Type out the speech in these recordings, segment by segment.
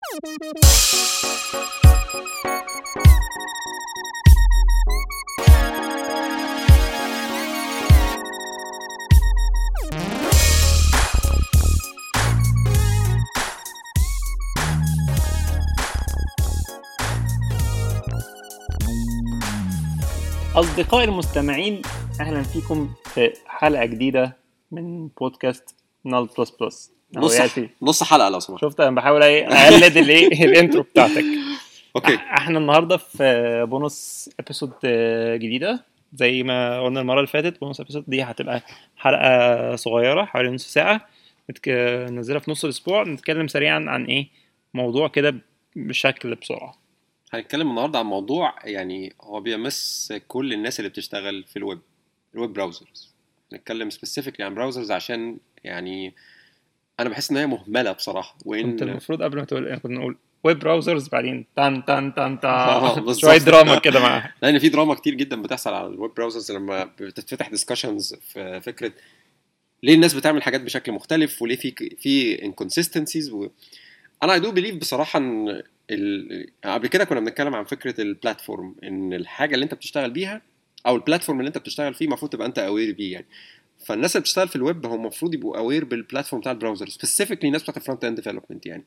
أصدقائي المستمعين أهلا فيكم في حلقة جديدة من بودكاست نال بلس بلس نص نص حلقه لو سمحت شفت انا بحاول ايه اقلد الايه الانترو بتاعتك اوكي احنا النهارده في بونص ابيسود جديده زي ما قلنا المره اللي فاتت بونص ابيسود دي هتبقى حلقه صغيره حوالي نص ساعه نتك- ننزلها في نص الاسبوع نتكلم سريعا عن ايه موضوع كده بشكل بسرعه هنتكلم النهارده عن موضوع يعني هو بيمس كل الناس اللي بتشتغل في الويب الويب براوزرز نتكلم سبيسيفيكلي عن براوزرز عشان يعني انا بحس ان هي مهمله بصراحه كنت وان المفروض قبل ما تقول كنا نقول ويب براوزرز بعدين تان تان تان آه، تان بالظبط. شويه دراما كده معاها لان في دراما كتير جدا بتحصل على الويب براوزرز لما بتتفتح ديسكشنز في فكره ليه الناس بتعمل حاجات بشكل مختلف وليه في في انكونسستنسيز و... انا اي دو بليف بصراحه ان ال... قبل كده كنا بنتكلم عن فكره البلاتفورم ان الحاجه اللي انت بتشتغل بيها او البلاتفورم اللي انت بتشتغل فيه المفروض تبقى انت اوير بيه يعني فالناس اللي بتشتغل في الويب هم المفروض يبقوا اوير بالبلاتفورم بتاع البراوزر سبيسيفيكلي الناس بتاعت الفرونت اند ديفلوبمنت يعني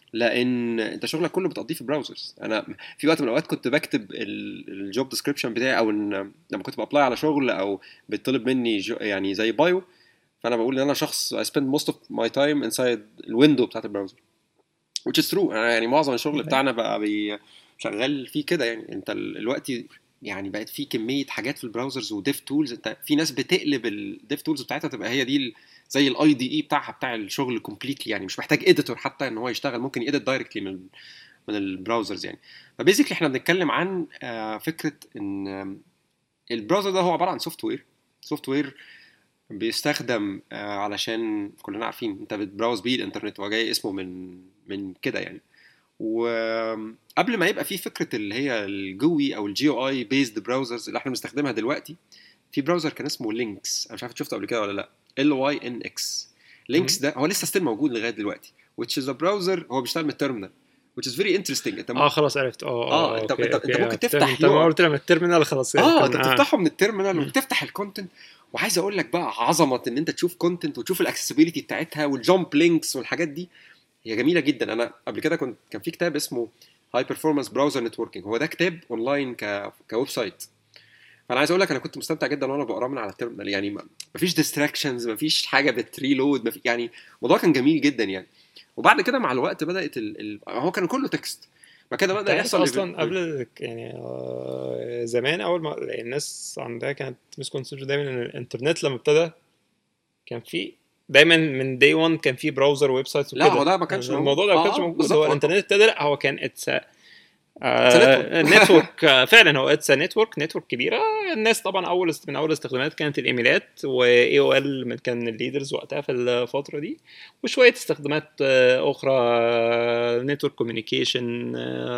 لان انت شغلك كله بتقضيه في براوزرز انا في وقت من الاوقات كنت بكتب الجوب ديسكريبشن بتاعي او ان لما كنت بابلاي على شغل او بيطلب مني جو يعني زي بايو فانا بقول ان انا شخص I spend most of my time inside الويندو بتاعت البراوزر which is true أنا يعني معظم الشغل بتاعنا بقى بي شغال فيه كده يعني انت ال- الوقت يعني بقت في كميه حاجات في البراوزرز وديف تولز انت في ناس بتقلب الديف تولز بتاعتها تبقى هي دي ال- زي الاي دي اي بتاعها بتاع الشغل كومبليتلي يعني مش محتاج اديتور حتى ان هو يشتغل ممكن يedit دايركتلي من من البراوزرز يعني فبيزيكلي احنا بنتكلم عن آه، فكره ان آم، البراوزر ده هو عباره عن سوفت وير سوفت وير بيستخدم آه، علشان كلنا عارفين انت بتبراوز بيه الانترنت هو جاي اسمه من من كده يعني وقبل ما يبقى في فكره اللي هي الجوي او الجي او اي بيزد براوزرز اللي احنا بنستخدمها دلوقتي في براوزر كان اسمه لينكس انا مش عارف شفته قبل كده ولا لا ال واي ان اكس لينكس ده هو لسه ستيل موجود لغايه دلوقتي which is a browser هو بيشتغل من التيرمينال which is very interesting انت اه خلاص عرفت اه آه، أنت- أوكي، أنت- أوكي، أنت ممكن آه، تفتح انت ما يو- قلت لما التيرمينال خلاص اه كان- انت بتفتحه من التيرمينال وبتفتح الكونتنت وعايز اقول لك بقى عظمه ان انت تشوف كونتنت وتشوف الاكسسبيلتي بتاعتها والجامب لينكس والحاجات دي هي جميله جدا انا قبل كده كنت كان في كتاب اسمه هاي بيرفورمانس براوزر نتوركينج هو ده كتاب اونلاين ك كويب سايت فانا عايز اقول لك انا كنت مستمتع جدا وانا بقراه من على التيرمينال يعني ما- مفيش ديستراكشنز مفيش حاجه بتريلود مفي يعني الموضوع كان جميل جدا يعني وبعد كده مع الوقت بدات ال... ال... هو كان كله تكست بعد كده انت بدا عارف يحصل اصلا قبل يعني آه، زمان اول ما الناس عندها كانت مسكونسبشن دايما ان الانترنت لما ابتدى كان في دايما من داي 1 كان في براوزر ويب سايت لا، هو ده ما كانش موجود. الموضوع ده ما آه، كانش آه، موجود بالظبط. هو الانترنت ابتدى لا هو كان اتس network. نتورك فعلا هو اتس نتورك نتورك كبيره الناس طبعا اول من اول الاستخدامات كانت الايميلات واي او ال كان الليدرز وقتها في الفتره دي وشويه استخدامات آه، اخرى نتورك كوميونيكيشن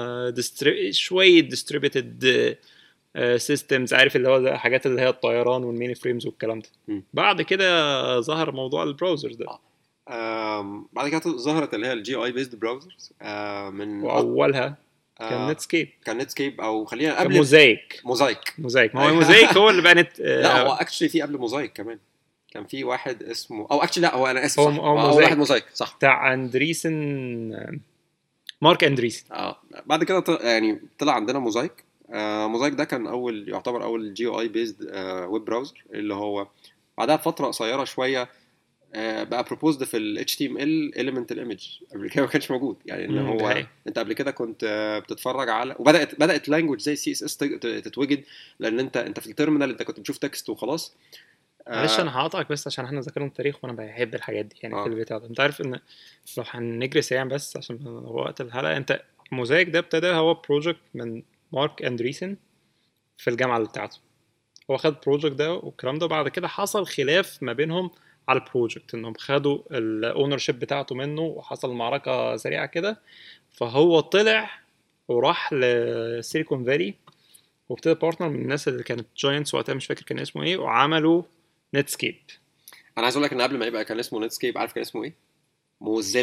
شويه ديستريبيوتد سيستمز عارف اللي هو ده حاجات اللي هي الطيران والميني فريمز والكلام ده مم. بعد كده ظهر موضوع البراوزرز ده آم، بعد كده ظهرت اللي هي الجي اي بيزد براوزرز من واولها كان آه، نتسكيب كان نتسكيب او خلينا كان قبل موزايك موزايك موزايك ما هو أيوة. موزايك هو اللي بقى نت لا هو آه، اكشلي في قبل موزايك كمان كان في واحد اسمه او اكشلي لا هو انا اسف هو- صح. هو آه، موزايك. واحد موزايك صح بتاع اندريسن آه، مارك اندريسن اه بعد كده طل- يعني طلع عندنا موزايك آه موزايك ده كان اول يعتبر اول جي او اي بيزد ويب براوزر اللي هو بعدها بفتره قصيره شويه آه بقى بروبوزد في ال HTML element الايمج قبل كده ما كانش موجود يعني ان مم، ده هو حقيقي. انت قبل كده كنت آه، بتتفرج على وبدات بدات لانجوج زي سي اس اس تتوجد لان انت انت في التيرمينال انت كنت بتشوف تكست وخلاص آه، معلش انا هقطعك بس عشان احنا ذاكرنا التاريخ وانا بحب الحاجات دي يعني آه. في البتاع ده انت عارف ان لو هنجري سريعا بس عشان هو وقت الحلقه انت موزايك ده ابتدى هو بروجكت من مارك اندريسن في الجامعه بتاعته هو خد البروجكت ده والكلام ده وبعد كده حصل خلاف ما بينهم على البروجكت انهم خدوا الاونر شيب بتاعته منه وحصل معركه سريعه كده فهو طلع وراح لسيليكون فالي وابتدى بارتنر من الناس اللي كانت جاينتس وقتها مش فاكر كان اسمه ايه وعملوا نتسكيب انا عايز اقول لك ان قبل ما يبقى كان اسمه نتسكيب عارف كان اسمه ايه؟ موزيلا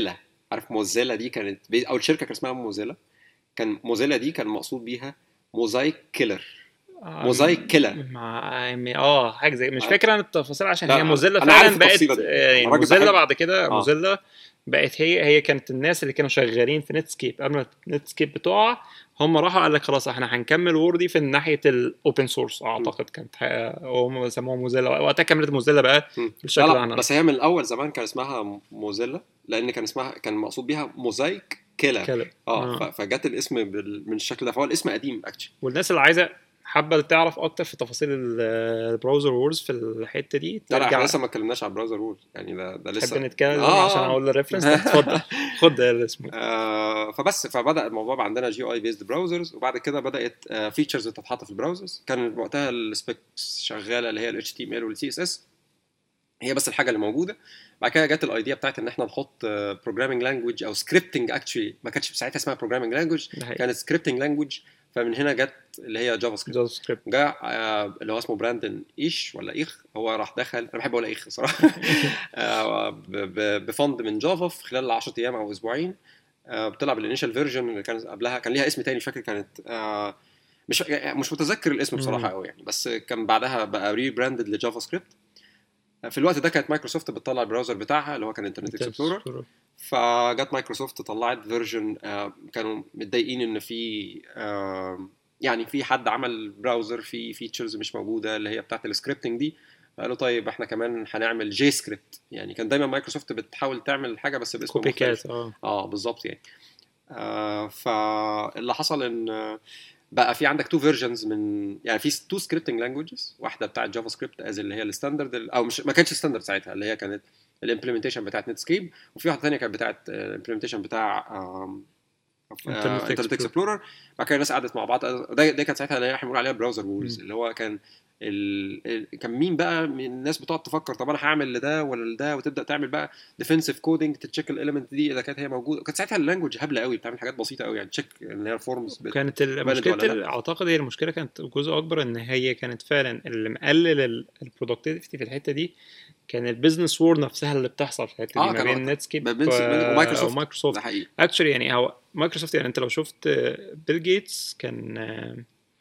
عارف موزيلا دي كانت بي- اول شركه كان اسمها موزيلا كان موزيلا دي كان مقصود بيها موزايك كيلر موزايك كيلر مع اه حاجه زي مش آه. فاكر عن التفاصيل عشان لا، هي موزيلا أنا عارف فعلا بقت التفصيلة دي. آه، يعني أنا راجل موزيلا بحب- بعد كده آه. موزيلا بقت هي هي كانت الناس اللي كانوا شغالين في نتسكيب قبل ما نتسكيب بتقع هم راحوا قال لك خلاص احنا هنكمل ووردي في ناحيه الاوبن سورس اعتقد كانت ح- هم سموها موزيلا وقتها كملت موزيلا بقى مم. بالشكل لا ده لا احنا بس هي من الاول زمان كان اسمها موزيلا لان كان اسمها كان مقصود بيها موزايك كيلر كده اه آه. ف- فجت الاسم بال- من الشكل ده فهو الاسم قديم اكشلي والناس اللي عايزه حابه تعرف اكتر في تفاصيل ال- البراوزر وورز في الحته دي لا لا احنا ترجع لسه ما اتكلمناش على البراوزر وول يعني ده ده تحب لسه نتكلم آه. عشان اقول الريفرنس اتفضل خد الاسم آه فبس فبدا الموضوع بقى عندنا جي اي بيزد براوزرز وبعد كده بدات آه فيتشرز تتحط في البراوزرز كان وقتها السبيكس شغاله اللي هي الاتش تي ام ال والسي اس اس هي بس الحاجه اللي موجوده بعد كده جت الايديا بتاعت ان احنا نحط بروجرامينج لانجوج او سكريبتنج اكشلي ما كانتش ساعتها اسمها بروجرامينج لانجوج ده حقيقي كانت سكريبتنج لانجوج فمن هنا جت اللي هي جافا سكريبت جافا سكريبت جاء آه، اللي هو اسمه براندن ايش ولا ايخ هو راح دخل انا بحب اقول ايخ صراحه آه، ب- ب- بفند من جافا في خلال 10 ايام او اسبوعين آه، طلع بالانيشال فيرجن اللي كان قبلها كان ليها اسم تاني مش فاكر كانت آه، مش يعني مش متذكر الاسم بصراحه مم. قوي يعني بس كان بعدها بقى ري براندد لجافا سكريبت في الوقت ده كانت مايكروسوفت بتطلع البراوزر بتاعها اللي هو كان انترنت اكسبلورر فجت مايكروسوفت طلعت فيرجن كانوا متضايقين ان في آه، يعني في حد عمل براوزر فيه فيتشرز مش موجوده اللي هي بتاعت السكريبتنج دي قالوا طيب احنا كمان هنعمل جي سكريبت يعني كان دايما مايكروسوفت بتحاول تعمل حاجه بس باسم كوبي مختلف كات اه اه بالظبط يعني آه فاللي حصل ان آه، بقى في عندك تو فيرجنز من يعني في تو سكريبتنج لانجوجز واحده بتاعت جافا سكريبت از اللي هي الستاندرد او مش ما كانتش ستاندرد ساعتها اللي هي كانت الامبلمنتيشن بتاعت نتسكيب وفي واحده ثانيه كانت بتاعت الامبلمنتيشن بتاع Internet انترنت Explorer. اكسبلورر بعد كده الناس قعدت مع بعض ده, ده كانت ساعتها اللي احنا بنقول عليها براوزر وورز مم. اللي هو كان ال... ال... كان مين بقى من الناس بتقعد تفكر طب انا هعمل لده ولا لده وتبدا تعمل بقى ديفنسيف كودنج تتشيك الاليمنت دي اذا كانت هي موجوده وكانت ساعتها اللانجوج هبله قوي بتعمل حاجات بسيطه قوي يعني تشيك ان هي الفورمز بت... كانت ال- ولا مشكله لا؟ ال- اعتقد هي المشكله كانت جزء اكبر ان هي كانت فعلا اللي مقلل البرودكتيفيتي في الحته دي كان البيزنس وور نفسها اللي بتحصل في الحته دي آه، ما كان بين وقتها. نتسكيب ما بين- ومايكروسوفت. ومايكروسوفت ده حقيقي اكشلي يعني هو مايكروسوفت يعني انت لو شفت بيل جيتس كان آه،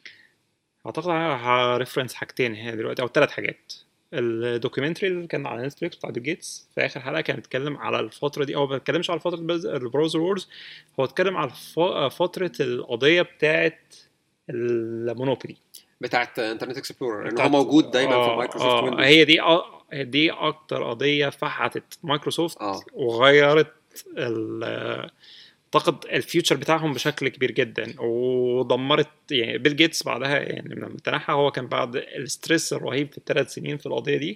اعتقد هريفرنس حاجتين هنا دلوقتي او ثلاث حاجات الدوكيومنتري اللي كان على نتفليكس بتاع بيل جيتس في اخر حلقه كان بيتكلم على الفتره دي هو ما بيتكلمش على فتره البز- البراوزر وورز هو اتكلم على الف- فتره القضيه بتاعت المونوبولي بتاعت انترنت اكسبلورر ان هو بتاعت- موجود دايما آه، في مايكروسوفت آه، ويندوز هي دي آه، دي اكتر قضيه فحتت مايكروسوفت اه وغيرت ال- اعتقد الفيوتشر بتاعهم بشكل كبير جدا ودمرت يعني بيل جيتس بعدها يعني لما تنحى هو كان بعد الستريس الرهيب في الثلاث سنين في القضيه دي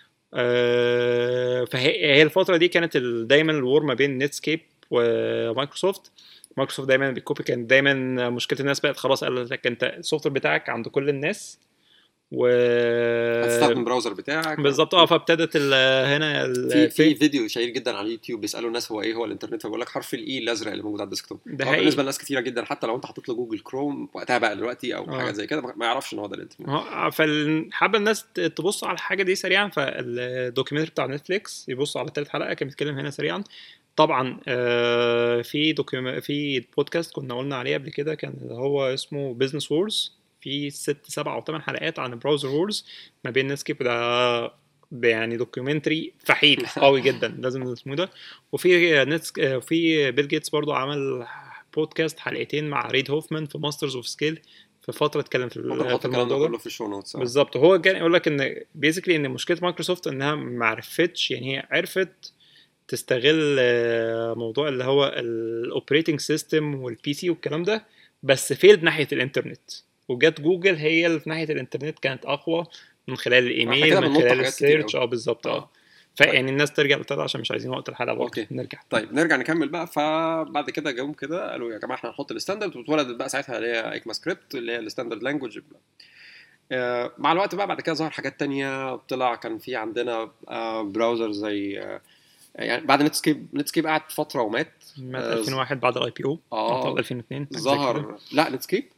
آه، فهي هي الفتره دي كانت ال- دايما الور ما بين نتسكيب ومايكروسوفت مايكروسوفت دايما بيكوبي كان دايما مشكله الناس بقت خلاص قال لك انت السوفت وير بتاعك عند كل الناس و هتستخدم البراوزر بتاعك بالظبط اه فابتدت ال- هنا ال- في في فيديو شهير جدا على اليوتيوب بيسالوا الناس هو ايه هو الانترنت فبيقول لك حرف الاي الازرق اللي موجود على الديسكتوب ده هو حقيقي. بالنسبه لناس كتيره جدا حتى لو انت حاطط له جوجل كروم وقتها بقى دلوقتي او آه. حاجات زي كده ما يعرفش ان هو ده الانترنت اه فحابة الناس ت- تبص على الحاجة دي سريعا فالدوكيومنتري بتاع نتفليكس يبص على تالت حلقة كان بيتكلم هنا سريعا طبعا آه، في دوكيوم في بودكاست كنا قلنا عليه قبل كده كان اللي هو اسمه بزنس وورز في ست سبع او ثمان حلقات عن براوزر وورز ما بين نسكيب ده ده يعني دوكيومنتري فحيل قوي جدا لازم اسمه ده وفي نتس في بيل جيتس برضو عمل بودكاست حلقتين مع ريد هوفمان في ماسترز اوف سكيل في فتره اتكلم في, ممكن ال- نحط في الكلام ده الموضوع ده كله في الشو نوتس آه. بالظبط هو كان يقول لك ان بيزيكلي ان مشكله مايكروسوفت انها ما عرفتش يعني هي عرفت تستغل آه، موضوع اللي هو الاوبريتنج سيستم والبي سي والكلام ده بس فيلد ناحيه الانترنت وجت جوجل هي اللي في ناحيه الانترنت كانت اقوى من خلال إحنا الايميل كده من بننط خلال حاجات كتير السيرش أوي. اه بالظبط اه آه. فيعني الناس ترجع لتلاتة عشان مش عايزين وقت الحلقه برضه أوكي. نرجع طيب نرجع نكمل بقى فبعد كده جم كده قالوا يا جماعه احنا هنحط الستاندرد واتولدت بقى ساعتها اللي هي ايكما سكريبت اللي هي الستاندرد لانجوج مع الوقت بقى بعد كده ظهر حاجات تانية طلع كان في عندنا آه، براوزر زي آه، يعني بعد نتسكيب نتسكيب قعد فتره ومات مات آه، 2001 بعد الاي بي او اه 2002 حاجة زي كده. ظهر لا نتسكيب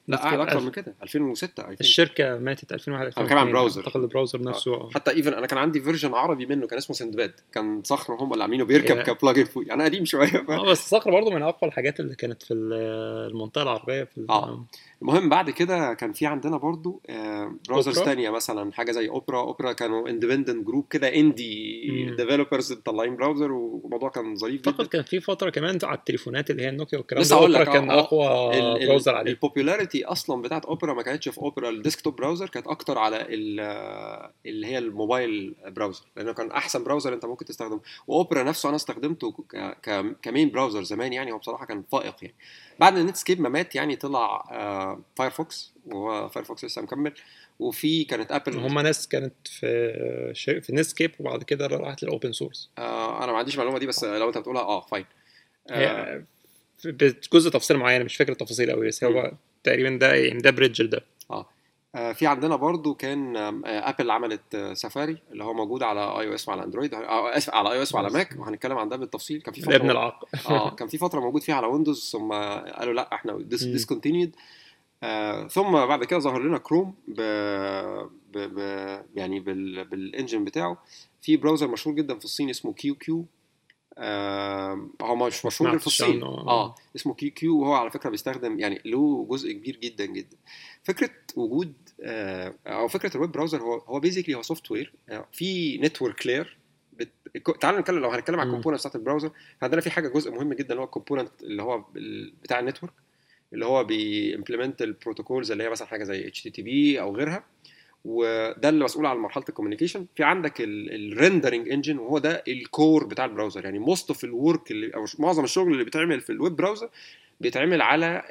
لا نتسكيب قاعد اكتر ألف. من كده 2006 2000 الشركه ماتت 2001 أنا بتكلم عن 2002 براوزر. اعتقد البراوزر نفسه آه. حتى ايفن انا كان عندي فيرجن عربي منه كان اسمه سندباد كان صخر هم اللي عاملينه بيركب يا. كبلاجن فوق انا قديم شويه ف... اه بس صقر برضه من اقوى الحاجات اللي كانت في ال- المنطقه العربيه في ال- آه. المهم بعد كده كان في عندنا برضو آه براوزرز أوبرا؟ تانية مثلا حاجه زي اوبرا اوبرا كانوا اندبندنت جروب كده اندي مم. ديفلوبرز مطلعين براوزر والموضوع كان ظريف اعتقد جدا كان في فتره كمان على التليفونات اللي هي النوكيا والكلام لسه ده هقول لك، أوبرا كان آه، اقوى ال- ال- براوزر عليه البوبولاريتي اصلا بتاعت اوبرا ما كانتش في اوبرا الديسكتوب براوزر كانت اكتر على ال- اللي هي الموبايل براوزر لانه كان احسن براوزر انت ممكن تستخدمه واوبرا نفسه انا استخدمته ك- ك- كمين براوزر زمان يعني هو بصراحه كان فائق يعني بعد النت سكيب ما مات يعني طلع آه، فايرفوكس وهو فايرفوكس لسه مكمل وفي كانت ابل هم ناس كانت في شيء في نسكيب وبعد كده راحت للاوبن سورس آه انا ما عنديش المعلومه دي بس لو انت بتقولها اه فاين آه هي بجزء تفصيل معين مش فاكر التفاصيل قوي بس هو تقريبا ده يعني ده بريدج ده آه، في عندنا برضو كان آم، آه، ابل عملت آه، سفاري اللي هو موجود على اي او اس وعلى اندرويد آه، اسف على اي او اس وعلى بس. ماك وهنتكلم عن ده بالتفصيل كان في ده ابن فتره العاق اه كان في فتره موجود فيها على ويندوز ثم قالوا لا احنا مم. ديسكونتينيود آه ثم بعد كده ظهر لنا كروم ب... ب... ب... يعني بال... بالانجن بتاعه في براوزر مشهور جدا في الصين اسمه كيو كيو آه هو مش مشهور غير في سمعتش الصين عنه. اه اسمه كيو كيو وهو على فكره بيستخدم يعني له جزء كبير جدا جدا فكره وجود آه او فكره الويب براوزر هو هو بيزيكلي هو سوفت وير آه في نتورك لاير بت... تعالوا نتكلم لو هنتكلم عن مم. الكومبوننت بتاعت البراوزر عندنا في حاجه جزء مهم جدا اللي هو الكومبوننت اللي هو ال- بتاع النتورك اللي هو بيمبلمنت البروتوكولز اللي هي مثلا حاجه زي اتش تي تي بي او غيرها وده اللي مسؤول عن مرحله الكوميونيكيشن في عندك الريندرنج انجن وهو ده الكور بتاع البراوزر يعني موست اوف الورك اللي او معظم الشغل اللي بيتعمل في الويب براوزر بيتعمل على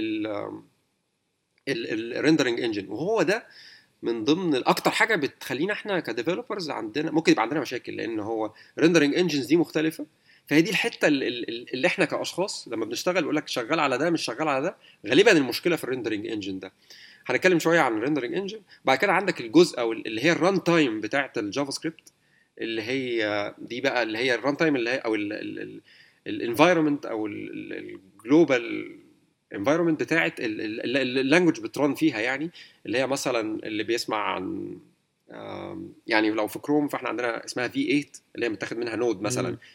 الريندرنج انجن وهو ده من ضمن الاكتر حاجه بتخلينا احنا كديفلوبرز عندنا ممكن يبقى عندنا مشاكل لان هو ريندرنج انجنز دي مختلفه فهي دي الحته ال- ال- اللي احنا كاشخاص لما بنشتغل يقول لك شغال على ده مش شغال على ده غالبا المشكله في الريندرنج انجن ده هنتكلم شويه عن الريندرنج انجن بعد كده عندك الجزء او اللي هي الران تايم بتاعه الجافا سكريبت اللي هي دي بقى اللي هي الران تايم اللي هي او الانفايرمنت او الجلوبال انفايرمنت بتاعه اللانجوج بتران فيها يعني اللي هي مثلا اللي بيسمع عن آم، يعني لو في كروم فاحنا عندنا اسمها في 8 اللي هي متاخد منها نود مثلا مم.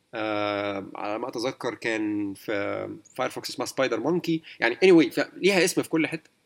آه على ما اتذكر كان في فايرفوكس اسمها سبايدر مونكي يعني اني anyway ليها اسم في كل حته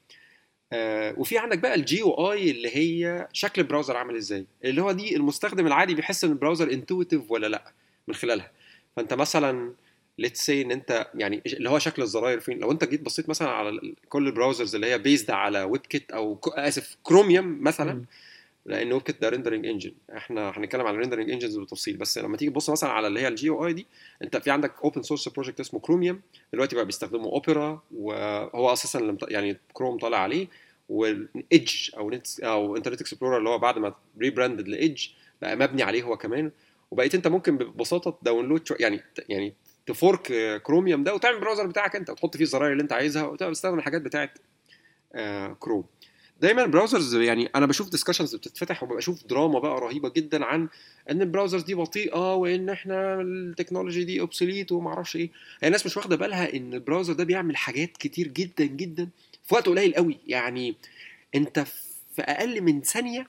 آه وفي عندك بقى الجي او اي اللي هي شكل البراوزر عامل ازاي اللي هو دي المستخدم العادي بيحس ان البراوزر انتويتيف ولا لا من خلالها فانت مثلا ليتس سي ان انت يعني اللي هو شكل الزراير فين لو انت جيت بصيت مثلا على ال- كل البراوزرز اللي هي بيزد على ويب كيت او ك- اسف كروميوم مثلا مم. لان ويب كيت ده ريندرنج انجن احنا هنتكلم على الريندرنج انجنز بالتفصيل بس لما تيجي تبص مثلا على اللي هي الجي او اي دي انت في عندك اوبن سورس بروجكت اسمه كروميوم دلوقتي بقى بيستخدموا اوبرا وهو اساسا لم ت- يعني كروم طالع عليه والايدج او نت او انترنت اكسبلورر اللي هو بعد ما ريبراندد لايدج بقى مبني عليه هو كمان وبقيت انت ممكن ببساطه تداونلود شو- يعني يعني تفورك كروميوم ده وتعمل براوزر بتاعك انت وتحط فيه الزراير اللي انت عايزها وتستخدم الحاجات بتاعت آه، كروم دايما البراوزرز يعني انا بشوف ديسكشنز بتتفتح وبشوف دراما بقى رهيبه جدا عن ان البراوزرز دي بطيئه وان احنا التكنولوجي دي اوبسوليت وما اعرفش ايه هي الناس مش واخده بالها ان البراوزر ده بيعمل حاجات كتير جدا جدا في وقت قليل قوي يعني انت في اقل من ثانيه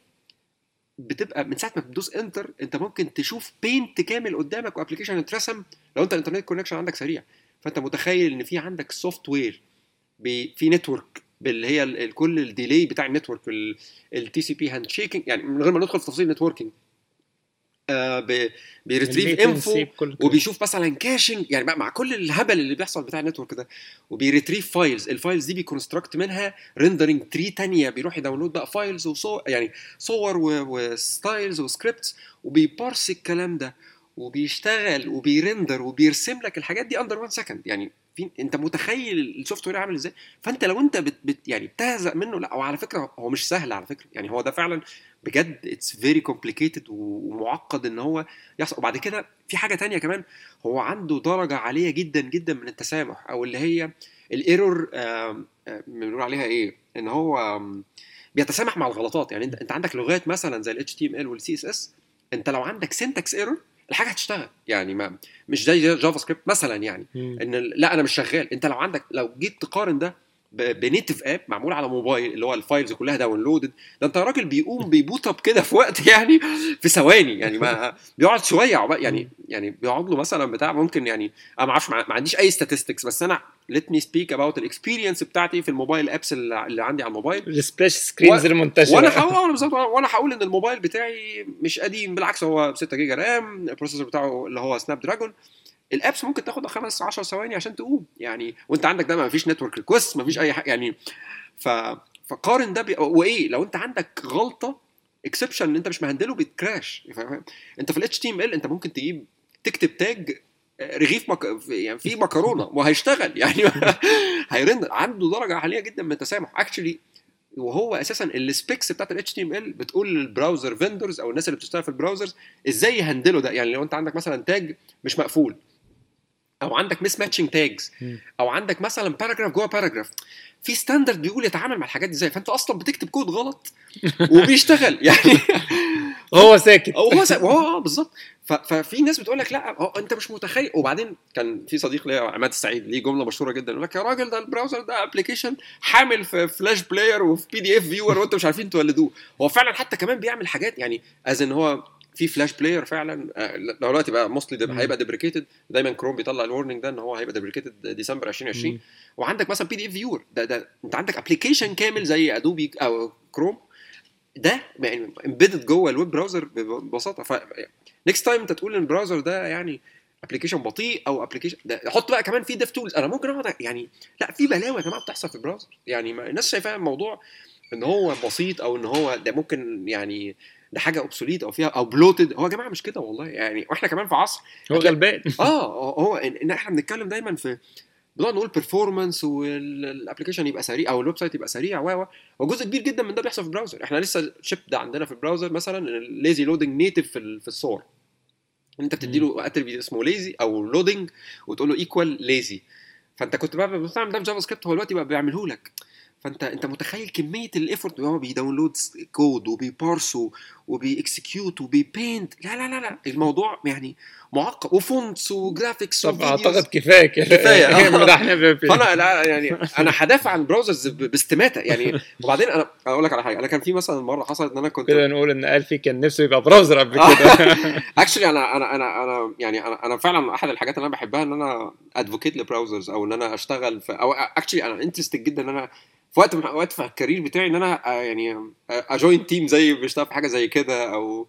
بتبقى من ساعه ما بتدوس انتر انت ممكن تشوف بينت كامل قدامك وابلكيشن اترسم لو انت الانترنت كونكشن عندك سريع فانت متخيل ان في عندك سوفت وير في نتورك اللي هي ال- ال- كل الديلي بتاع النتورك التي سي بي هاند شيكنج يعني من غير ما ندخل في تفاصيل نتوركينج آه ب- بيريتريف ال latency انفو بكل- وبيشوف مثلا كاشنج يعني بقى مع كل الهبل اللي بيحصل بتاع النتورك ده وبيريتريف فايلز الفايلز دي بيكونستراكت منها ريندرنج تري تانية بيروح يداونلود بقى فايلز وصور يعني صور وستايلز وسكريبتس وبيبارس الكلام ده وبيشتغل وبيرندر وبيرسم لك الحاجات دي اندر 1 سكند يعني في انت متخيل السوفت وير عامل ازاي فانت لو انت بت, بت يعني بتهزق منه لا وعلى فكره هو مش سهل على فكره يعني هو ده فعلا بجد اتس فيري كومبليكيتد ومعقد ان هو يحصل وبعد كده في حاجه تانية كمان هو عنده درجه عاليه جدا جدا من التسامح او اللي هي الايرور بنقول عليها ايه ان هو آم، بيتسامح مع الغلطات يعني انت انت عندك لغات مثلا زي ال HTML وال CSS انت لو عندك سنتكس ايرور الحاجه هتشتغل يعني ما مش زي جافا سكريبت مثلا يعني مم. ان ال- لا انا مش شغال انت لو عندك لو جيت تقارن ده بنيتف اب معمول على موبايل اللي هو الفايلز كلها داونلودد ده انت راجل بيقوم بيبوت اب كده في وقت يعني في ثواني يعني ما بيقعد شويه عقبال يعني يعني بيقعد له مثلا بتاع ممكن يعني انا ما اعرفش ما عنديش اي statistics بس انا let me speak about الاكسبيرينس بتاعتي في الموبايل ابس اللي اللي عندي على الموبايل السبلاش سكرينز المنتشره وانا هقول انا بالظبط وانا هقول ان الموبايل بتاعي مش قديم بالعكس هو 6 جيجا رام البروسيسور بتاعه اللي هو سناب دراجون الابس ممكن تاخد خمس 10 ثواني عشان تقوم يعني وانت عندك ده ما فيش نتورك ريكوست ما فيش اي حاجه يعني ف فقارن ده بي... وايه لو انت عندك غلطه اكسبشن ان انت مش مهندله بتكراش فاهم؟ انت في الاتش تي ام ال انت ممكن تجيب تكتب تاج رغيف مك... يعني في مكرونه وهيشتغل يعني هيرن عنده درجه عاليه جدا من التسامح اكشلي وهو اساسا السبيكس بتاعت الاتش تي ام ال بتقول للبراوزر فيندرز او الناس اللي بتشتغل في البراوزرز ازاي يهندلوا ده يعني لو انت عندك مثلا تاج مش مقفول او عندك مس ماتشنج تاجز مم. او عندك مثلا باراجراف جوه باراجراف في ستاندرد بيقول يتعامل مع الحاجات دي ازاي فانت اصلا بتكتب كود غلط وبيشتغل يعني هو ساكت هو هو سا- هو اه بالظبط ف- ففي ناس بتقول لك لا هو انت مش متخيل وبعدين كان في صديق ليا عماد السعيد ليه جمله مشهوره جدا يقول لك يا راجل ده البراوزر ده ابلكيشن حامل في فلاش بلاير وفي بي دي اف فيور وانتم مش عارفين تولدوه هو فعلا حتى كمان بيعمل حاجات يعني از ان هو في فلاش بلاير فعلا آه، لو دلوقتي بقى موستلي مم. هيبقى ديبريكيتد دايما كروم بيطلع الورنينج ده ان هو هيبقى ديبريكيتد ديسمبر 2020 مم. وعندك مثلا بي دي اف فيور ده ده انت عندك ابلكيشن كامل زي ادوبي او كروم ده يعني امبيدد جوه الويب براوزر ببساطه ف نيكست تايم انت تقول ان البراوزر ده يعني ابلكيشن بطيء او ابلكيشن ده حط بقى كمان في ديف تولز انا ممكن اقعد يعني لا في بلاوي يا جماعه بتحصل في البراوزر يعني ما الناس شايفاها الموضوع ان هو بسيط او ان هو ده ممكن يعني ده حاجه اوبسوليت او فيها او بلوتد هو يا جماعه مش كده والله يعني واحنا كمان في عصر هو غلبان اه هو ان إن احنا بنتكلم دايما في بنقعد نقول بيرفورمانس والابلكيشن يبقى سريع او الويب سايت يبقى سريع و و وجزء كبير جدا من ده بيحصل في البراوزر احنا لسه شيب ده عندنا في البراوزر مثلا الليزي لودنج نيتف في, ال- في الصور انت بتدي له اتربيوت اسمه ليزي او لودنج وتقول له ايكوال ليزي فانت كنت بقى بتعمل ده في جافا سكريبت هو دلوقتي بقى بيعمله لك فانت انت متخيل كميه الايفورت هو بيداونلود كود وبيبارسو وبيكسكيوت وبيبينت لا لا لا لا الموضوع يعني معقد وفونتس وجرافيكس طب وفيديوز. اعتقد كفايه كده كفاية، آه. مدحنا في- في- فانا لا يعني انا هدافع عن البراوزرز ب- باستماته يعني وبعدين انا اقول لك على حاجه انا كان في مثلا مره حصلت ان انا كنت كده نقول ان الفي كان نفسه يبقى براوزر قبل آه. كده اكشلي انا انا انا انا يعني انا انا فعلا احد الحاجات اللي انا بحبها ان انا ادفوكيت لبراوزرز او ان انا اشتغل في او اكشلي انا انترستد جدا ان انا في وقت من وقت في الكارير بتاعي ان انا آه، يعني اجوين تيم زي بيشتغل في حاجه زي كده او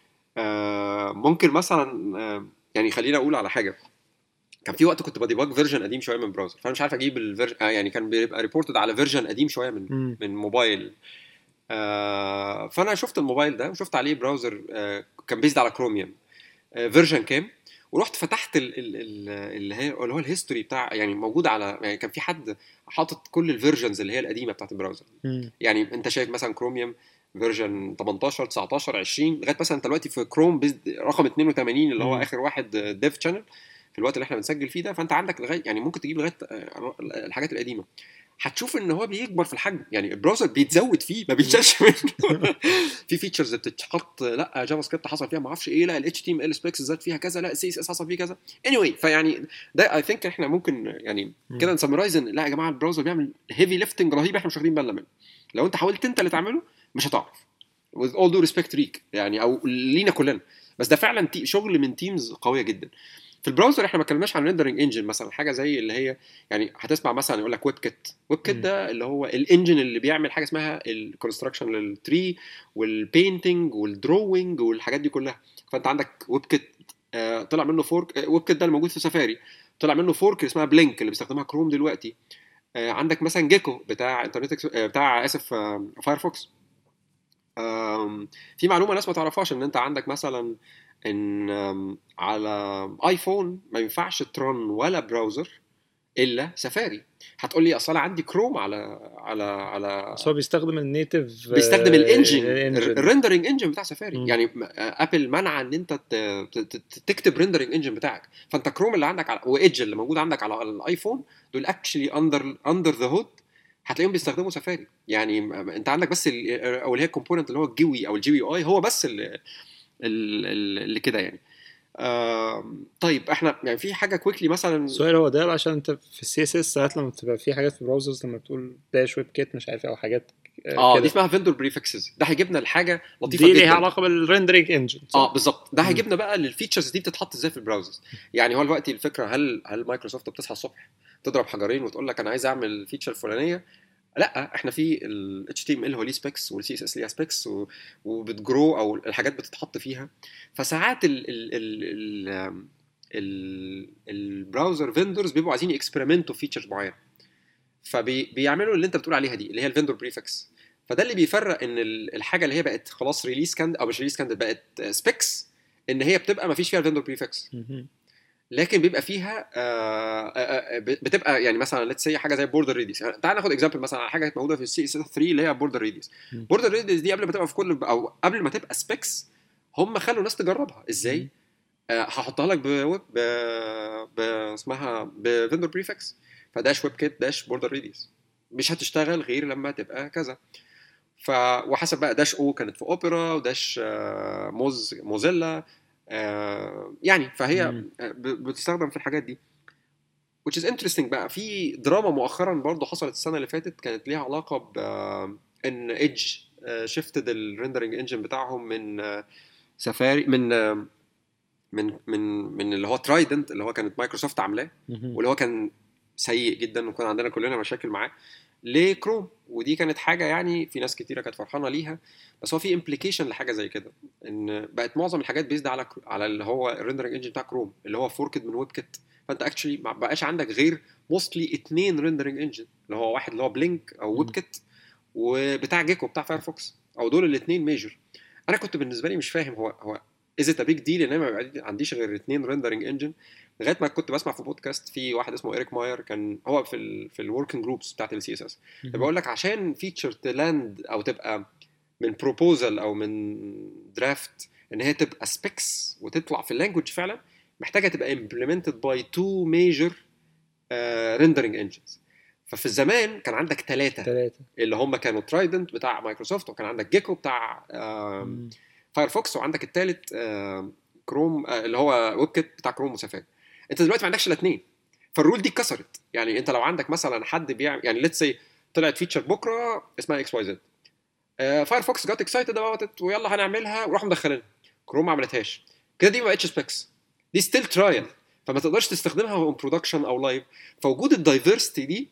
آه، ممكن مثلا آه، يعني خلينا اقول على حاجه كان في وقت كنت بديباج فيرجن قديم شويه من براوزر فانا مش عارف اجيب الفيرجن يعني كان بيبقى ريبورتد على فيرجن قديم شويه من مم. من موبايل آه فانا شفت الموبايل ده وشفت عليه براوزر آه كان بيزد على كروميوم آه فيرجن كام ورحت فتحت ال- ال- ال- اللي هي اللي هو الهيستوري بتاع يعني موجود على يعني كان في حد حاطط كل الفيرجنز اللي هي القديمه بتاعت البراوزر مم. يعني انت شايف مثلا كروميوم فيرجن 18 19 20 لغايه مثلا انت دلوقتي في كروم بيزد رقم 82 اللي هو مم. اخر واحد ديف شانل في الوقت اللي احنا بنسجل فيه ده فانت عندك لغايه يعني ممكن تجيب لغايه آه، الحاجات القديمه هتشوف ان هو بيكبر في الحجم يعني البراوزر بيتزود فيه ما بيتشالش منه في فيتشرز بتتحط لا جافا سكريبت حصل فيها ما اعرفش ايه لا الاتش تي ام ال سبيكس زاد فيها كذا لا السي اس اس حصل فيه كذا اني anyway, فيعني ده اي ثينك احنا ممكن يعني مم. كده نسمرايز ان لا يا جماعه البراوزر بيعمل هيفي ليفتنج رهيب احنا مش واخدين بالنا منه لو انت حاولت انت اللي تعمله مش هتعرف with all due respect ليك يعني او لينا كلنا بس ده فعلا تي شغل من تيمز قويه جدا في البراوزر احنا ما اتكلمناش عن ريندرنج انجن مثلا حاجه زي اللي هي يعني هتسمع مثلا يقول لك ويب كيت ويب كيت مم. ده اللي هو الانجن اللي بيعمل حاجه اسمها الكونستراكشن للتري والبينتنج والدروينج والحاجات دي كلها فانت عندك ويب كيت آه، طلع منه فورك آه، ويب كيت ده الموجود في سفاري طلع منه فورك اسمها بلينك اللي بيستخدمها كروم دلوقتي آه، عندك مثلا جيكو بتاع انترنت إكس- آه، بتاع اسف آه، فايرفوكس آم، في معلومه ناس ما تعرفهاش ان انت عندك مثلا ان آم، على ايفون ما ينفعش ترن ولا براوزر الا سفاري هتقول لي اصل انا عندي كروم على على على بس هو بيستخدم النيتف بيستخدم الانجن الانجن الريندرنج انجن بتاع سفاري مم. يعني م- ابل منع ان انت ت- ت- ت- تكتب ريندرنج انجن بتاعك فانت كروم اللي عندك على وايدج اللي موجود عندك على الايفون دول اكشلي اندر اندر ذا هود هتلاقيهم بيستخدموا سفاري يعني م- انت عندك بس ال- او اللي هي الكومبوننت اللي هو الجوي او الجي بي اي هو بس اللي, اللي, اللي كده يعني آم، طيب احنا يعني في حاجه كويكلي مثلا السؤال هو ده عشان انت في السي اس اس ساعات لما بتبقى في حاجات في البراوزرز لما بتقول داش ويب كيت مش عارف ايه او حاجات اه كده. دي اسمها فيندور بريفكسز ده هيجيبنا لحاجه لطيفه دي جدا ليها علاقه بالريندرنج انجن اه بالظبط ده مم. هيجيبنا بقى للفيتشرز دي بتتحط ازاي في البراوزرز يعني هو دلوقتي الفكره هل هل مايكروسوفت بتصحى الصبح تضرب حجرين وتقول لك انا عايز اعمل فيتشر فلانيه لا احنا في ال HTML هو ليه سبيكس والسي اس اس ليها سبيكس وبتجرو او الحاجات بتتحط فيها فساعات ال ال ال ال ال البراوزر فيندورز بيبقوا عايزين يكسبيرمنتوا فيتشرز معينه فبيعملوا اللي انت بتقول عليها دي اللي هي الفيندور بريفكس فده اللي بيفرق ان ال- الحاجه اللي هي بقت خلاص ريليس كاند او مش ريليس كاند بقت سبيكس ان هي بتبقى ما فيش فيها الفيندور بريفكس مهم. لكن بيبقى فيها آه، آه، آه، بتبقى يعني مثلا ليتس سي حاجه زي بوردر ريديوس تعال ناخد اكزامبل مثلا على حاجه كانت موجوده في السي اس 3 اللي هي بوردر ريديوس مم. بوردر ريديوس دي قبل ما تبقى في كل او قبل ما تبقى سبيكس هم خلوا ناس تجربها ازاي؟ مم. آه، هحطها لك بويب ب... ب... اسمها بفيندور بريفكس فداش ويب كيت داش بوردر ريديوس مش هتشتغل غير لما تبقى كذا ف وحسب بقى داش او كانت في اوبرا وداش آه، موز موزيلا آه، يعني فهي مم. آه، ب- بتستخدم في الحاجات دي which is interesting بقى في دراما مؤخرا برضو حصلت السنه اللي فاتت كانت ليها علاقه ب آه، ان ايدج شيفتد الريندرنج انجن بتاعهم من آه، سفاري من آه، من من من اللي هو ترايدنت اللي هو كانت مايكروسوفت عاملاه مهم. واللي هو كان سيء جدا وكان عندنا كلنا مشاكل معاه لكروم ودي كانت حاجه يعني في ناس كتيره كانت فرحانه ليها بس هو في امبليكيشن لحاجه زي كده ان بقت معظم الحاجات بيزد على على اللي هو الريندرنج انجن بتاع كروم اللي هو فوركد من ويب كيت فانت اكشلي ما بقاش عندك غير موستلي اتنين ريندرنج انجن اللي هو واحد اللي هو بلينك او ويب مم. كيت وبتاع جيكو بتاع فايرفوكس او دول الاثنين ميجر انا كنت بالنسبه لي مش فاهم هو هو از ات بيج ديل ان انا ما يبقى عنديش غير اثنين ريندرنج انجن لغايه ما كنت بسمع في بودكاست في واحد اسمه ايريك ماير كان هو في ال في الوركينج جروبس بتاعت السي اس اس مهم. بقول لك عشان فيتشر تلاند او تبقى من بروبوزل او من درافت ان هي تبقى سبيكس وتطلع في اللانجوج فعلا محتاجه تبقى implemented by two major ريندرنج انجنز ففي الزمان كان عندك ثلاثه ثلاثة اللي هم كانوا ترايدنت بتاع مايكروسوفت وكان عندك جيكو بتاع آم، مم. فايرفوكس وعندك الثالث كروم آه، اللي هو ويب كيت بتاع كروم وسفاري انت دلوقتي ما عندكش الاثنين فالرول دي اتكسرت يعني انت لو عندك مثلا حد بيعمل يعني ليتس سي طلعت فيتشر بكره اسمها اكس واي زد فايرفوكس جات اكسايتد اباوت ويلا هنعملها وراحوا مدخلينها كروم ما عملتهاش كده دي ما بقتش سبيكس دي ستيل ترايل فما تقدرش تستخدمها اون برودكشن او لايف فوجود الدايفرستي دي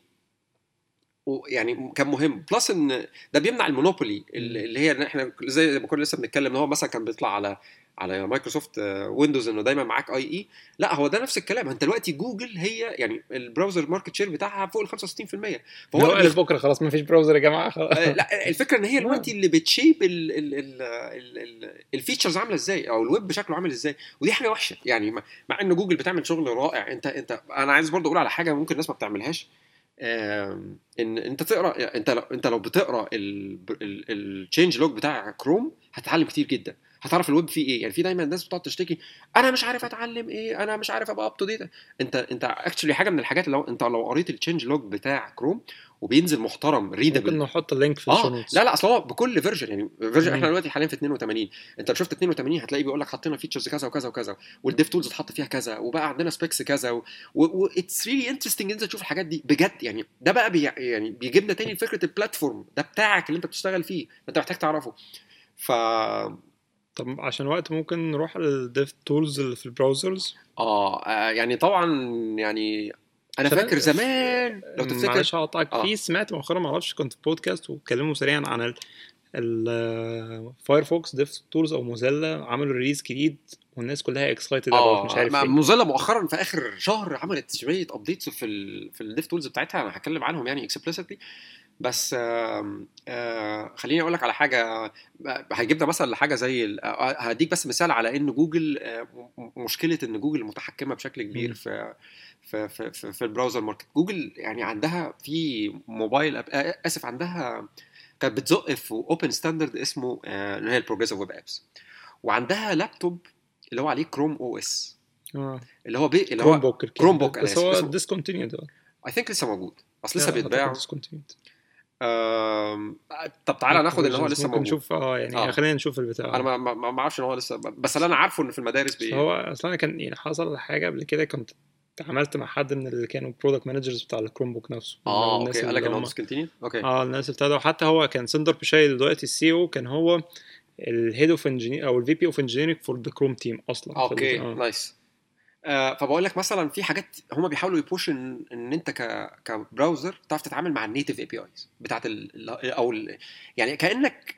و- يعني كان مهم بلس ان ده بيمنع المونوبولي اللي اللي هي ان احنا زي ما كنا لسه بنتكلم ان هو مثلا كان بيطلع على على مايكروسوفت ويندوز انه دايما معاك اي اي لا هو ده نفس الكلام انت دلوقتي جوجل هي يعني البراوزر ماركت شير بتاعها فوق ال 65% هو فهو قال بكره خلاص ما فيش براوزر يا جماعه خلاص آه، لا الفكره ان هي دلوقتي اللي بتشيب ال- ال- ال- ال- ال- الفيتشرز عامله ازاي او الويب بشكله عامل ازاي ودي حاجه وحشه يعني مع- مع ان جوجل بتعمل شغل رائع انت انت انا عايز برضه اقول على حاجه ممكن الناس ما بتعملهاش آم، ان انت تقرا انت لو انت لو بتقرا التشينج لوج بتاع كروم هتتعلم كتير جدا هتعرف الويب فيه ايه يعني في دايما الناس بتقعد تشتكي انا مش عارف اتعلم ايه انا مش عارف ابقى اب تو ديت انت انت اكشلي حاجه من الحاجات اللي لو انت لو قريت التشينج لوج بتاع كروم وبينزل محترم ريدابل ممكن نحط اللينك في الشو اه نوتس لا لا اصل هو بكل فيرجن يعني فيرجن مم. احنا دلوقتي حاليا في 82 انت لو شفت 82 هتلاقي بيقول لك حطينا فيتشرز كذا وكذا وكذا والديف تولز اتحط فيها كذا وبقى عندنا سبيكس كذا واتس ريلي انترستنج انت تشوف الحاجات دي بجد يعني ده بقى بي يعني بيجيبنا تاني لفكره البلاتفورم ده بتاعك اللي انت بتشتغل فيه انت محتاج تعرفه ف طب عشان وقت ممكن نروح للديف تولز اللي في البراوزرز اه آه، يعني طبعا يعني انا عشان فاكر زمان لو تفتكر معلش هقطعك آه. في سمعت مؤخرا ما اعرفش كنت في بودكاست واتكلموا سريعا عن ال الفايرفوكس ديف تولز او موزيلا عملوا ريليز جديد والناس كلها اكسايتد اه مش عارف مع- ايه موزيلا مؤخرا في اخر شهر عملت شويه ابديتس في ال في الديف تولز بتاعتها انا هتكلم عنهم يعني اكسبلسيتلي بس آم، آه خليني اقول لك على حاجه آه، هيجيبنا مثلا لحاجه زي ال- آه، هديك بس مثال على ان جوجل آه، م- مشكله ان جوجل متحكمه بشكل كبير مم. في في في, في, في البراوزر ماركت جوجل يعني عندها في موبايل أب... آه، اسف عندها كانت بتزق في اوبن ستاندرد اسمه آه، اللي هي البروجريسيف ويب ابس وعندها لابتوب اللي هو عليه كروم او اس اه اللي هو بي اللي كروم هو بوك كروم بوك، أنا بس آسف، هو اسمه- ديسكونتينيود اي ثينك لسه موجود اصل لسه بيتباع ديسكونتينيود آم، طب تعالى ناخد ان هو لسه ممكن موجود نشوف اه يعني آه. خلينا نشوف البتاع انا ما ما ما اعرفش ان هو لسه بس اللي انا عارفه ان في المدارس بي... هو اصلا كان يعني حصل حاجه قبل كده كنت اتعاملت مع حد من اللي كانوا برودكت مانجرز بتاع الكروم بوك نفسه اه الناس اوكي قال لك اللي ان هو هم- ديسكونتينيو اوكي اه الناس ابتدوا وحتى هو كان سندر بيشاي دلوقتي السي او كان هو الهيد اوف انجينير او الفي بي اوف انجينيرنج فور ذا كروم تيم اصلا في ال- اوكي آه. نايس آه فبقول لك مثلا في حاجات هم بيحاولوا يبوش ان, إن انت ك كبراوزر تعرف تتعامل مع النيتف اي بي ايز بتاعت ال ال- او ال يعني كانك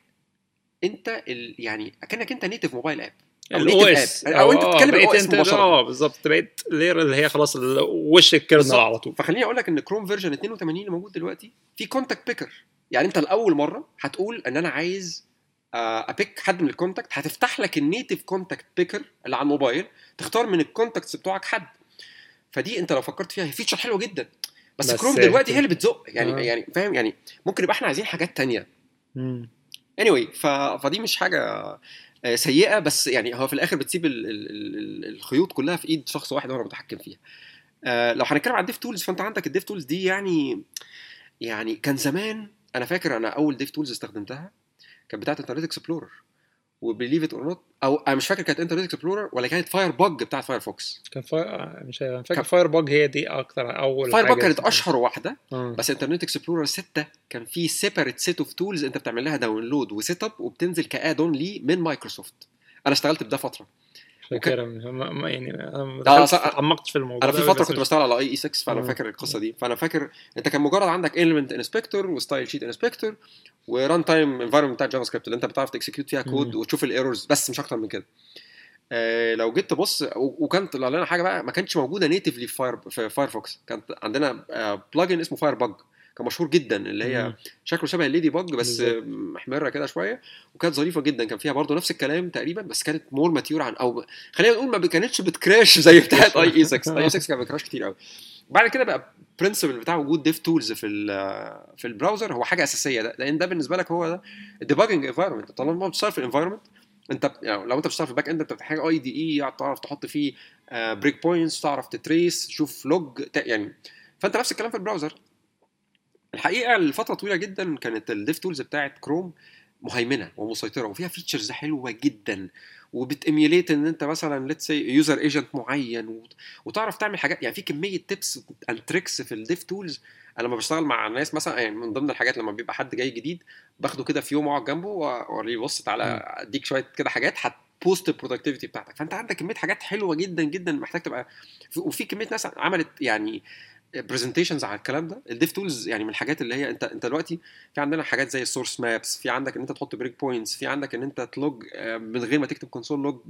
انت ال يعني كانك انت نيتف موبايل اب او الاو native اس app. او انت بتتكلم الاو اس انت مباشره اه بالظبط بقيت لير اللي هي خلاص ال- وش الكيرنل بالظبط. على طول فخليني اقول لك ان كروم فيرجن 82 اللي موجود دلوقتي في كونتاكت بيكر يعني انت لاول مره هتقول ان انا عايز آه، ابيك حد من الكونتاكت هتفتح لك النيتف كونتاكت بيكر اللي على الموبايل تختار من الكونتاكتس بتوعك حد فدي انت لو فكرت فيها هي فيتشر حلوه جدا بس, بس كروم دلوقتي هي اللي بتزق يعني آه. يعني فاهم يعني ممكن يبقى احنا عايزين حاجات تانية مم. anyway ف... فدي مش حاجه آه، سيئه بس يعني هو في الاخر بتسيب ال... ال... ال... الخيوط كلها في ايد شخص واحد هو اللي متحكم فيها آه، لو هنتكلم عن الديف تولز فانت عندك الديف تولز دي يعني يعني كان زمان انا فاكر انا اول ديف تولز استخدمتها كانت بتاعت انترنت اكسبلورر وبليف ات اور نوت او انا مش فاكر كانت انترنت اكسبلورر ولا كانت فاير بج بتاعت فايرفوكس كان فاير مش عارف، أنا فاكر كان- فاير باج هي دي اكتر اول فاير حاجة بج كانت اشهر واحده آه. بس انترنت اكسبلورر 6 كان فيه سيبريت سيت اوف تولز انت بتعمل لها داونلود وسيت اب وبتنزل كاد اون ليه من مايكروسوفت انا اشتغلت بده فتره فاكرها ما- ما- يعني انا ما آه، دخلتش- أصلاً- ما تعمقتش في الموضوع انا في ده فتره بس كنت مش- بشتغل على اي اي 6 فانا آه. فاكر القصه دي فانا فاكر انت كان مجرد عندك element انسبكتور وستايل شيت انسبكتور وران تايم انفايرمنت بتاع جافا سكريبت اللي انت بتعرف تكسكيوت فيها كود مم. وتشوف الايرورز بس مش اكتر من كده آه لو جيت تبص و- وكان طلع لنا حاجه بقى ما كانتش موجوده نيتفلي في فاير في فايرفوكس كانت عندنا بلجن اسمه فاير بج كان مشهور جدا اللي هي مم. شكله شبه الليدي بج بس بالظبط. محمره كده شويه وكانت ظريفه جدا كان فيها برضه نفس الكلام تقريبا بس كانت مور ماتيور عن او خلينا نقول ما كانتش بتكراش زي بتاعت اي اي 6 اي 6 كان بتكراش كتير قوي بعد كده بقى برنسبل بتاع وجود ديف تولز في ال- في البراوزر هو حاجه اساسيه ده لان ده بالنسبه لك هو ده الديباجنج انفايرمنت طالما بتشتغل في الانفايرمنت انت يعني لو انت بتشتغل في الباك اند انت بتحتاج اي دي اي تعرف تحط فيه بريك بوينتس تعرف تتريس تشوف لوج يعني فانت نفس الكلام في البراوزر الحقيقه لفتره طويله جدا كانت الديف تولز بتاعت كروم مهيمنه ومسيطره وفيها فيتشرز حلوه جدا وبتيميوليت ان انت مثلا ليتس سي يوزر ايجنت معين وت- وتعرف تعمل حاجات يعني في كميه تيبس اند تريكس في الديف تولز انا لما بشتغل مع ناس مثلا يعني من ضمن الحاجات لما بيبقى حد جاي جديد باخده كده في يوم اقعد جنبه واوريه بص تعالى اديك شويه كده حاجات هتبوست البرودكتيفيتي بتاعتك فانت عندك كميه حاجات حلوه جدا جدا محتاج تبقى وفي كميه ناس عملت يعني برزنتيشنز على الكلام ده الديف تولز يعني من الحاجات اللي هي انت انت دلوقتي في عندنا حاجات زي السورس مابس في عندك ان انت تحط بريك بوينتس في عندك ان انت تلوج آه، من غير ما تكتب كونسول لوج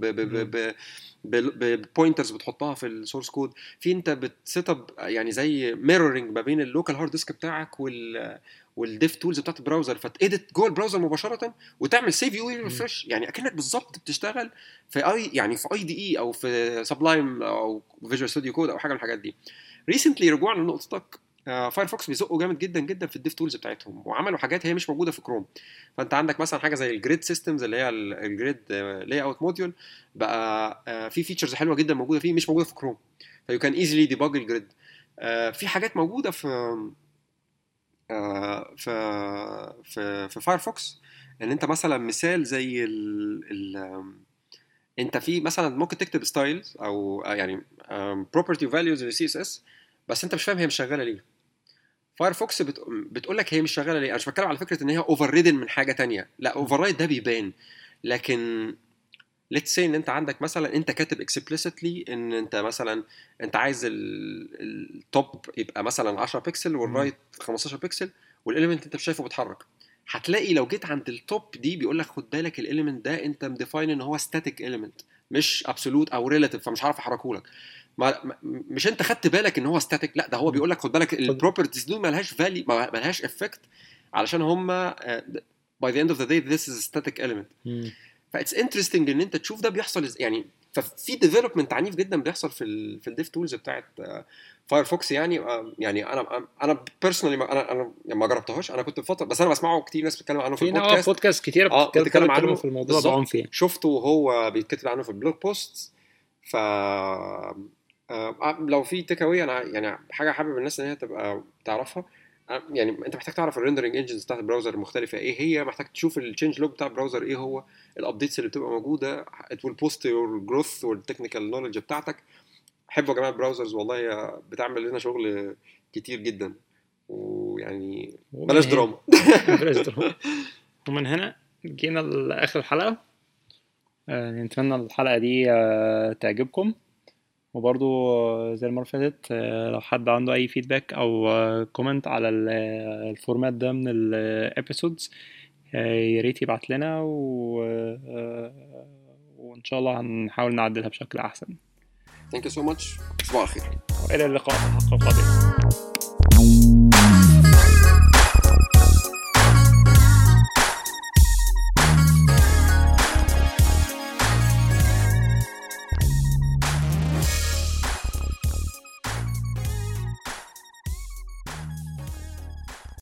ببوينترز بتحطها في السورس كود في انت بتسيت اب يعني زي ميرورنج ما بين اللوكال هارد ديسك بتاعك وال والديف تولز بتاعت البراوزر فتedit جوه البراوزر مباشره وتعمل سيف يو ريفرش يعني اكنك بالظبط بتشتغل في اي يعني في اي دي اي او في سبلايم او فيجوال ستوديو كود او حاجه من الحاجات دي ريسنتلي رجوعا لنقطتك فايرفوكس بيزقوا جامد جدا جدا في الديف تولز بتاعتهم وعملوا حاجات هي مش موجوده في كروم فانت عندك مثلا حاجه زي الجريد سيستمز اللي هي الجريد لاي اوت موديول بقى آه، في فيتشرز حلوه جدا موجوده فيه مش موجوده في كروم فيو كان ايزلي ديباج الجريد في حاجات موجوده في آه، في في في فايرفوكس ان انت مثلا مثال زي ال ال آم، انت في مثلا ممكن تكتب ستايلز او آه، يعني بروبرتي فاليوز للسي اس اس بس انت مش فاهم هي مش شغاله ليه فايرفوكس بت... بتقول لك هي مش شغاله ليه انا مش بتكلم على فكره ان هي اوفر ريدن من حاجه تانية لا اوفر رايد ده بيبان لكن ليتس سي ان انت عندك مثلا انت كاتب اكسبلسيتلي ان انت مثلا انت عايز التوب يبقى مثلا 10 بكسل والرايت 15 بكسل والاليمنت انت مش شايفه بيتحرك هتلاقي لو جيت عند التوب دي بيقول لك خد بالك الاليمنت ده انت مديفاين ان هو ستاتيك اليمنت مش ابسولوت او ريلاتيف فمش عارف احركه لك ما ما- مش انت خدت بالك ان هو ستاتيك لا ده هو بيقول لك خد بالك البروبرتيز دول مالهاش فالي مالهاش افكت علشان هم باي ذا اند اوف ذا داي ذيس از ستاتيك اليمنت مم. فاتس انترستنج ان انت تشوف ده بيحصل إز- يعني ففي ديفلوبمنت عنيف جدا بيحصل في ال في الديف تولز بتاعت فايرفوكس يعني آه، يعني انا انا بيرسونالي انا انا يعني ما جربتهاش انا كنت في فتره بس انا بسمعه كتير ناس بتتكلم عنه في في نوع البودكاست بودكاست كتير آه، بتتكلم بتتكلم بيتكلموا عنه في الموضوع بالظبط. بعنف يعني شفته وهو بيتكتب عنه في البلوج بوست ف آه، لو في تيك اواي انا يعني حاجه حابب الناس ان هي تبقى تعرفها يعني انت محتاج تعرف الريندرنج انجنز بتاعت البراوزر المختلفه ايه هي محتاج تشوف التشينج لوج بتاع البراوزر ايه هو الابديتس اللي بتبقى موجوده ات ويل بوست يور جروث والتكنيكال نولج بتاعتك حبوا يا جماعه البراوزرز والله بتعمل لنا شغل كتير جدا ويعني بلاش دراما بلاش دراما ومن هنا جينا لاخر الحلقه آه، نتمنى الحلقه دي آه، تعجبكم وبرضو آه، زي المره اللي فاتت لو حد عنده اي فيدباك او كومنت على الفورمات ده من الابيسودز يا ريت يبعت لنا و... وان شاء الله هنحاول نعدلها بشكل احسن ثانك يو سو ماتش تصبحوا على خير والى اللقاء في الحلقه القادمه